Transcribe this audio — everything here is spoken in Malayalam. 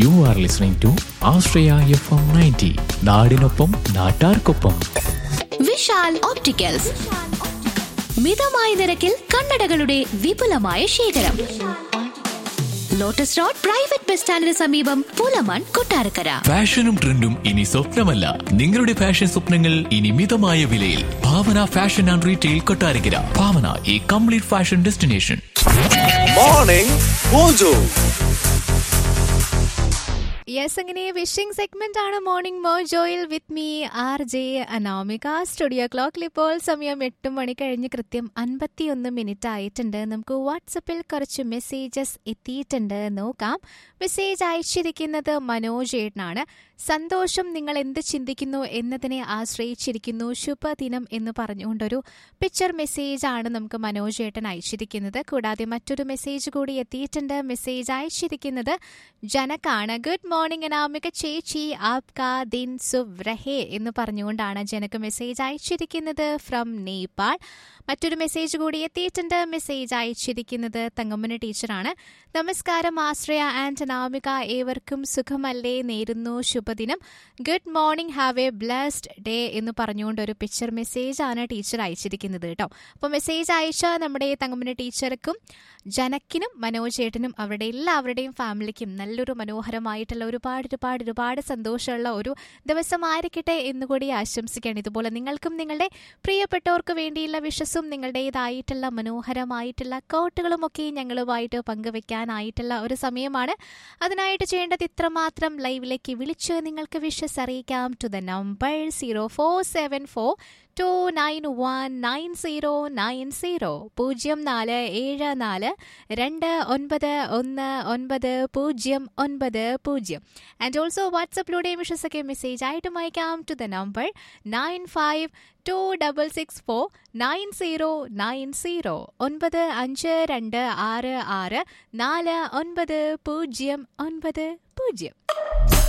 U are listening to Ashraya F M ninety നാടിനൊപ്പം നാട്ടാർക്കൊപ്പം വിശാൽ ഓപ്റ്റിക്കൽസ് മിതമായ നിരക്കിൽ കണ്ണടകളുടെ വിപുലമായ ശേഖരം ലോട്ടസ് റോഡ് പ്രൈവറ്റ് ബസ് സ്റ്റാൻഡിന് സമീപം പുലമൺ കൊട്ടാരക്കര ഫാഷനും ട്രെൻഡും ഇനി സ്വപ്നമല്ല നിങ്ങളുടെ ഫാഷൻ സ്വപ്നങ്ങൾ ഇനി മിതമായ വിലയിൽ Bhavana fashion and retail Kottarakkara Bhavana ഈ complete fashion destination morning mojo yes അങ്ങനെ വിഷിംഗ് സെഗ്മെന്റ് ആണ് മോർണിംഗ് മോജോയിൽ with me R J Anamika studio ക്ലോക്കിൽ ഇപ്പോൾ സമയം എട്ട് മണി കഴിഞ്ഞ് കൃത്യം അൻപത്തിയൊന്ന് മിനിറ്റ് ആയിട്ടുണ്ട് നമുക്ക് വാട്സപ്പിൽ കുറച്ച് മെസ്സേജസ് എത്തിയിട്ടുണ്ട് നോക്കാം മെസ്സേജ് അയച്ചിരിക്കുന്നത് മനോജ് ഏട്ടനാണ് സന്തോഷം നിങ്ങൾ എന്ത് ചിന്തിക്കുന്നു എന്നതിനെ ആശ്രയിച്ചിരിക്കുന്നു ശുഭദിനം എന്ന് പറഞ്ഞുകൊണ്ടൊരു പിക്ചർ മെസ്സേജ് ആണ് നമുക്ക് മനോജ് ഏട്ടൻ അയച്ചിരിക്കുന്നത് കൂടാതെ മറ്റൊരു മെസ്സേജ് കൂടി എത്തിയിട്ടുണ്ട് മെസ്സേജ് അയച്ചിരിക്കുന്നത് ജനക്കാണ് ഗുഡ് മോർണിംഗ് അനാമിക ചേച്ചി ആപ്കാ ദിൻ സുവ് രഹേ എന്ന് പറഞ്ഞുകൊണ്ടാണ് ജനക്ക് മെസ്സേജ് അയച്ചിരിക്കുന്നത് ഫ്രം നേപ്പാൾ മറ്റൊരു മെസ്സേജ് കൂടി എത്തിയിട്ടുണ്ട് മെസ്സേജ് അയച്ചിരിക്കുന്നത് തങ്കമ്മന ടീച്ചറാണ് നമസ്കാരം ആശ്രയ ആൻഡ് അനാമിക ഏവർക്കും സുഖമല്ലേ നേരുന്നു ശുഭദിനം good morning have a blessed day എന്ന് പറഞ്ഞുകൊണ്ട് ഒരു പിക്ചർ മെസ്സേജ് ആണ് ടീച്ചർ അയച്ചിരിക്കുന്നത് കേട്ടോ അപ്പോൾ മെസ്സേജ് അയച്ച നമ്മുടെ തങ്കമ്മന ടീച്ചർക്കും ജനക്കിനും മനോജ് ചേട്ടനും അവരുടെ എല്ലാവരുടെയും ഫാമിലിക്കും നല്ലൊരു മനോഹരമായിട്ടുള്ള ഒരുപാട് ഒരുപാട് ഒരുപാട് സന്തോഷമുള്ള ഒരു ദിവസമായിരിക്കട്ടെ എന്നുകൂടി ആശംസിക്കുകയാണ് ഇതുപോലെ നിങ്ങൾക്കും നിങ്ങളുടെ പ്രിയപ്പെട്ടവർക്ക് വേണ്ടിയുള്ള വിഷസും നിങ്ങളുടേതായിട്ടുള്ള മനോഹരമായിട്ടുള്ള കോട്ടുകളും ഒക്കെ ഞങ്ങളുമായിട്ട് പങ്കുവെക്കാനായിട്ടുള്ള ഒരു സമയമാണ് അതിനായിട്ട് ചെയ്യേണ്ടത് ഇത്രമാത്രം ലൈവിലേക്ക് വിളിച്ച് നിങ്ങൾക്ക് വിഷസ് അറിയിക്കാം to the number zero four seven four two nine one nine zero nine zero പൂജ്യം നാല് ഏഴ് നാല് രണ്ട് ഒൻപത് ഒന്ന് ഒൻപത് പൂജ്യം ഒൻപത് പൂജ്യം ആൻഡ് ഓൾസോ വാട്സപ്പിലൂടെ വിഷസൊക്കെ മെസ്സേജ് ആയിട്ടും അയക്കാം to the number nine five two double six four nine zero nine zero ഒൻപത് അഞ്ച് രണ്ട് ആറ് ആറ് നാല് ഒൻപത് പൂജ്യം ഒൻപത് പൂജ്യം